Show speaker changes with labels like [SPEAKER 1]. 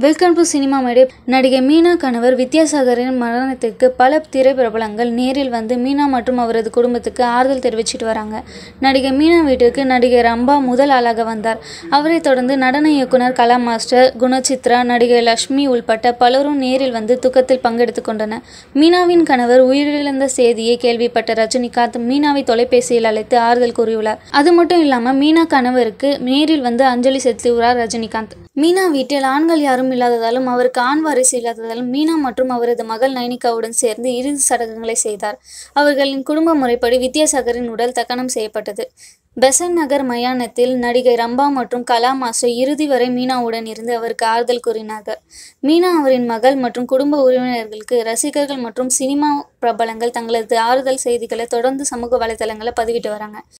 [SPEAKER 1] welcome to cinema மேடே நடிகை மீனா கணவர் வித்யாசாகரின் மரணத்திற்கு பல திரைப்பிரபலங்கள் நேரில் வந்து மீனா மற்றும் அவரது குடும்பத்துக்கு ஆறுதல் தெரிவிச்சிட்டு வராங்க நடிகை மீனா வீட்டிற்கு நடிகை ரம்பா முதல் ஆளாக வந்தார் அவரைத் தொடர்ந்து நடன இயக்குனர் கலா மாஸ்டர் குணச்சித்ரா நடிகை லக்ஷ்மி உள்பட்ட பலரும் நேரில் வந்து துக்கத்தில் பங்கெடுத்துக் கொண்டனர் மீனாவின் கணவர் உயிரிழந்த செய்தியை கேள்விப்பட்ட ரஜினிகாந்த் மீனாவை தொலைபேசியில் அழைத்து ஆறுதல் கூறியுள்ளார் அது மட்டும் இல்லாமல் மீனா கணவருக்கு நேரில் வந்து அஞ்சலி செலுத்தியுள்ளார் ரஜினிகாந்த் மீனா வீட்டில் ஆண்கள் யாரும் இல்லாததாலும் அவருக்கு ஆண் வாரிசு இல்லாததாலும் மீனா மற்றும் அவரது மகள் நைனிகாவுடன் சேர்ந்து இறுதி சடங்குகளை செய்தார் அவர்களின் குடும்ப முறைப்படி வித்யாசாகரின் உடல் தகனம் செய்யப்பட்டது பெசன் நகர் மயானத்தில் நடிகை ரம்பா மற்றும் கலா மாஸ்டர் இறுதி வரை மீனாவுடன் இருந்து அவருக்கு ஆறுதல் கூறினார்கள் மீனா அவரின் மகள் மற்றும் குடும்ப உறவினர்களுக்கு ரசிகர்கள் மற்றும் சினிமா பிரபலங்கள் தங்களது ஆறுதல் செய்திகளை தொடர்ந்து சமூக வலைதளங்களில் பதிவிட்டு வராங்க